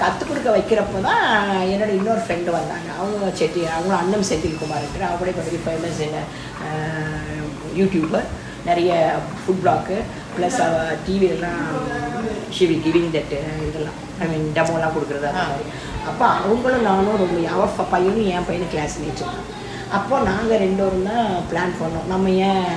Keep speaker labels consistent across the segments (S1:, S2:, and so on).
S1: கற்றுக் கொடுக்க வைக்கிறப்போ தான் என்னோட இன்னொரு ஃப்ரெண்டு வந்தாங்க அவங்க செட்டி அவங்க அண்ணன் செந்தில்குமார் இருக்கிற அவங்க கூட கொஞ்சம் ஃபேமஸ் என்ன யூடியூபர் நிறைய ஃபுட் பிளாக்கு ப்ளஸ் அவ டிவிலலாம் ஷிவி கிவிங் தட் இதெல்லாம் ஐ மீன் டெமோலாம் கொடுக்குறது அந்த மாதிரி அப்போ அவங்களும் நானும் ரொம்ப அவ ப- பையனும் என் பையனும் கிளாஸ்மேட்ஸ் அப்போ நாங்கள் ரெண்டோரும் தான் பிளான் பண்ணோம் நம்ம ஏன்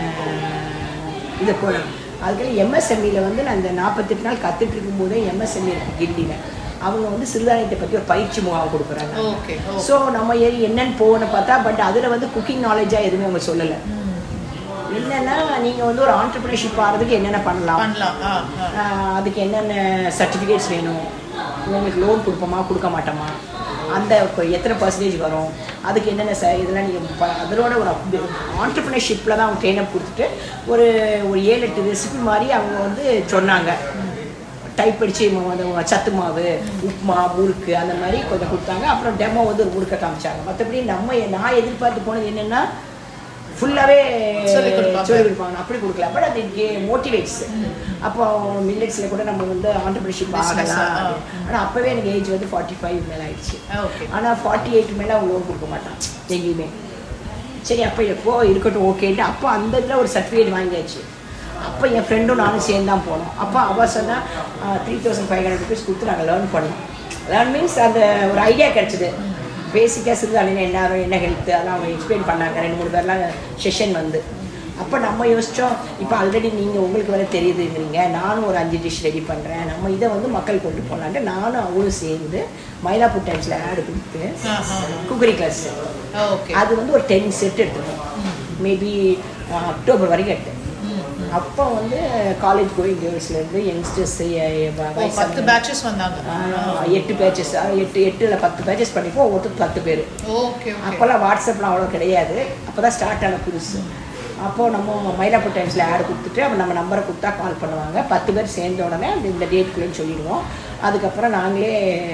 S1: இதை போடணும் அதுக்கு எம்எஸ்எம்இல வந்து நான் இந்த நாற்பத்தெட்டு நாள் கற்றுட்டு இருக்கும்போதே எம்எஸ்எம்இ இருக்கு கிண்டியில் அவங்க வந்து சிறுதானியத்தை பற்றி ஒரு பயிற்சி முகாம் கொடுக்குறாங்க
S2: ஓகே
S1: ஸோ நம்ம ஏறி என்னன்னு போகணும்னு பார்த்தா பட் அதில் வந்து குக்கிங் நாலேஜாக எதுவுமே அவங்க சொல்லலை என்னன்னா நீங்கள் வந்து ஒரு ஆண்டர்பிரினர்ஷிப் ஆகிறதுக்கு என்னென்ன பண்ணலாம்
S2: பண்ணலாம் ஆ ஆ
S1: ஆஹ் அதுக்கு என்னென்ன சர்டிஃபிகேட்ஸ் வேணும் உங்களுக்கு லோன் கொடுப்போமா கொடுக்க மாட்டோமா அந்த இப்போ எத்தனை பர்சன்டேஜ் வரும் அதுக்கு என்னென்ன ச இதெல்லாம் நீங்கள் அதனோட ஒரு ஆண்டர்பிரினர்ஷிப்பில் தான் அவங்க ட்ரெயினப் கொடுத்துட்டு ஒரு ஒரு ஏழு எட்டு ரெசிபி மாதிரி அவங்க வந்து சொன்னாங்க டைப் அடிச்சு ம- அந்த சத்து மாவு உப்புமா முறுக்கு அந்த மாதிரி கொஞ்சம் கொடுத்தாங்க அப்புறம் டெமோ வந்து ஒரு முறுக்கை காமிச்சாங்க மற்றபடி நம்ம நான் எதிர்பார்த்து போனது என்னென்னா ஃபுல்லாகவே
S2: சொல்லிக் கொடுப்பாங்க.
S1: சொல்லிக் கொடுப்பாங்க அப்படி கொடுக்கல பட் அது மோட்டிவேட்ஸ் அப்போ மில்லட்ஸில் கூட நம்ம வந்து ஆண்டர்பிரினர்ஷிப்
S2: Business,
S1: ஆகலாம்
S2: ஆ.
S1: ஆனால் அப்போவே எனக்கு ஏஜ் வந்து ஃபார்ட்டி ஃபைவ் மேலே ஆயிடுச்சு
S2: ஓகே
S1: ஆனால் ஃபார்ட்டி எயிட் மேலே அவங்க லோன் கொடுக்க மாட்டான் எங்கேயுமே சரி அப்போ எப்போ இருக்கட்டும் ஓகேன்ட்டு அப்போ அந்த இதில் ஒரு சர்டிஃபிகேட் வாங்கியாச்சு அப்போ என் ஃப்ரெண்டும் நானும் சேர்ந்து தான் போனோம் அப்போ அவள் சொன்னால் three thousand five hundred rupees கொடுத்து நாங்கள் லேர்ன் பண்ணோம் லேர்ன் மீன்ஸ் அந்த ஒரு ஐடியா கிடச்சிது பேசிக்காக சிறுதானியம் என்ன வரும், என்ன ஹெல்த்து அதெல்லாம் அவங்க எக்ஸ்பிளைன் பண்ணாங்க ரெண்டு மூணு பேர்லாம் செஷன் வந்து அப்போ நம்ம யோசித்தோம் இப்போ ஆல்ரெடி நீங்கள் உங்களுக்கு வேறு தெரியுதுங்கிறீங்க நானும் ஒரு அஞ்சு டிஷ் ரெடி பண்ணுறேன் நம்ம இதை வந்து மக்கள் கொண்டு போகலான்ட்டு நானும் அவங்களும் சேர்ந்து மயிலாப்பூர் டைம்ஸில் ஆடு கொடுத்து
S2: ஆஹா.
S1: குக்கரி கிளாஸ்
S2: ஓகே
S1: அது வந்து ஒரு டென் செட் எடுத்துருக்கோம் மேபி அக்டோபர் வரைக்கும் எடுத்தேன் அப்போ வந்து காலேஜ் கோயிங் கேர்ள்ஸ்லேருந்து யங்ஸ்டர்ஸ்
S2: ஓ பத்து பேட்சஸ் வந்தாங்க
S1: எட்டு பேச்சஸ் எட்டு எட்டு இல்லை பத்து பேச்சஸ் பண்ணிப்போம் ஒவ்வொருத்தருக்கு பத்து பேர்
S2: ஓகே ஓகே
S1: அப்போல்லாம் வாட்ஸ்அப்லாம் அவ்வளோ கிடையாது அப்போ தான் ஸ்டார்ட் ஆன புதுசு அப்போது நம்ம மயிலாப்பூர் டைம்ஸில் ஆட் கொடுத்துட்டு அப்போ நம்ம நம்பரை கொடுத்தா கால் பண்ணுவாங்க பத்து பேர் சேர்ந்த உடனே அந்த இந்த டேட்குள்ளேன்னு சொல்லிடுவோம் அதுக்கப்புறம் நாங்களே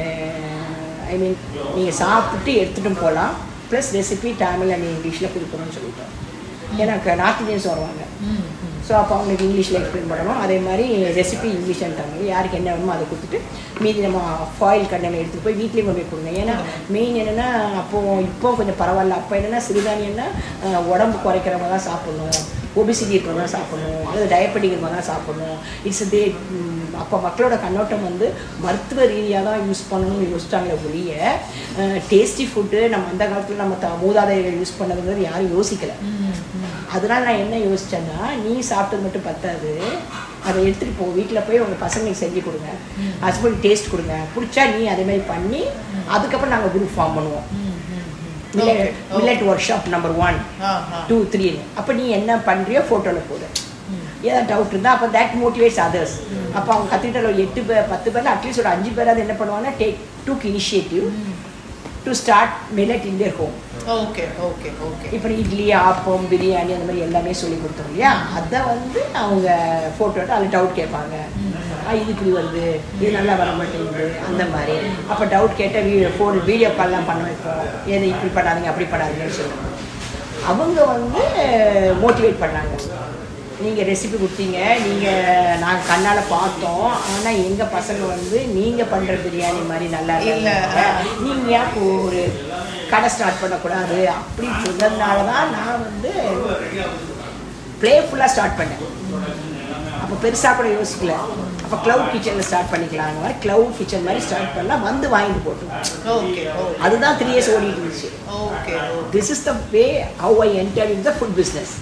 S1: ஐ மீன் நீங்கள் சாப்பிட்டு எடுத்துகிட்டும் போகலாம் ப்ளஸ் ரெசிபி தமிழ் அண்ட் இங்கிலீஷில் கொடுக்கணும்னு சொல்லிட்டோம் ஏன்னா நார்த் இந்தியன்ஸ் வருவாங்க
S2: ம்
S1: ஸோ அப்போ அவங்களுக்கு இங்கிலீஷில் எக்ஸ்பிளைன் பண்ணணும் அதே மாதிரி ரெசிபி இங்கிலீஷ் அண்ட் தமிழ் யாருக்கு என்ன வேணுமோ அதை கொடுத்துட்டு மீதி நம்ம ஃபாயில் கண்டனை எடுத்துகிட்டு போய் வீட்லேயும் கொண்டு போய் கொடுங்க ஏன்னா மெயின் என்னென்னா அப்போது இப்போ கொஞ்சம் பரவாயில்ல அப்போ என்னென்னா சிறுதானியம்னா அஹ், உடம்பு குறைக்கிறவங்க தான் சாப்பிடணும் ஒபிசிட்டி இருக்கிறவங்க தான் சாப்பிடணும் அல்லது டயபெட்டிக் இருக்கிறவங்க தான் சாப்பிடணும் இட்ஸ் தே அப்போ மக்களோட கண்ணோட்டம் வந்து மருத்துவ ரீதியாக தான் யூஸ் பண்ணணும்னு யோசிச்சாங்களே ஒழிய டேஸ்டி ஃபுட்டு நம்ம அந்த காலத்தில் நம்ம த மூதாதையர்கள் யூஸ் பண்ணதுங்கிறது யாரும் யோசிக்கலை அதனால நான் என்ன யோசிச்சேன்னா நீ சாப்பிட்டது மட்டும் பத்தாது அதை எடுத்துகிட்டு போ வீட்டில் போய் உங்கள் பசங்களுக்கு செஞ்சு கொடுங்க ஹஸ்பண்ட் டேஸ்ட் கொடுங்க பிடிச்சா நீ அதே மாதிரி பண்ணி அதுக்கப்புறம் நாங்கள் குரூப் ஃபார்ம் பண்ணுவோம் millet millet workshop number one
S2: ஆஹா
S1: டூ த்ரீன்னு அப்போ நீ என்ன பண்ணுறியோ ஃபோட்டோவில் போடு ஏதாவது டவுட் இருந்தால் அப்போ தட் மோட்டிவேட்ஸ் அதர்ஸ் அப்போ அவங்க கற்றுக்கிட்ட ஒரு எட்டு பேர் பத்து பேரில் அட்லீஸ்ட் ஒரு அஞ்சு பேராவது என்ன பண்ணுவாங்கன்னா take took initiative to start millet in their home
S2: okay okay okay
S1: இப்போ இட்லி ஆப்பம் பிரியாணி அந்த மாதிரி எல்லாமே சொல்லி கொடுத்தோம் இல்லையா அதை வந்து அவங்க ஃபோட்டோ எடுத்து அதில் டவுட் கேட்பாங்க ஆ, இது இப்படி வருது இது நல்லா வர மாட்டேங்குது அந்த மாதிரி அப்போ டவுட் கேட்டால் வீடியோ ஃபோன் வீடியோ கால்லாம் பண்ண வைப்போம் எது இப்படி பண்ணாதீங்க அப்படி பண்ணாதீங்கன்னு சொல்லுவாங்க அவங்க வந்து மோட்டிவேட் பண்ணாங்க நீங்கள் ரெசிபி கொடுத்தீங்க நீங்கள் நாங்கள் கண்ணால் பார்த்தோம் ஆனால் எங்கள் பசங்க வந்து நீங்கள் பண்ணுற பிரியாணி மாதிரி நல்லா
S2: இல்ல,
S1: இல்லை
S2: ஆ.
S1: நீங்கள் ஏன் இப்போ ஒரு கடை ஸ்டார்ட் பண்ணக்கூடாது அப்படி சொன்னதுனால தான் நான் வந்து ப்ளேஃபுல்லாக ஸ்டார்ட் பண்ணேன் அப்போ பெருசாக கூட யோசிக்கல அப்போ க்ளவுட் கிச்சனில் ஸ்டார்ட் பண்ணிக்கலாம் அந்த மாதிரி க்ளவுட் கிச்சன் மாதிரி ஸ்டார்ட் பண்ணலாம் வந்து வாங்கிட்டு போட்டோம்
S2: ஓகே ஓகே
S1: அதுதான் த்ரீ இயர்ஸ் ஓடிட்டு இருந்துச்சு
S2: okay
S1: this is the way how I enter in the food business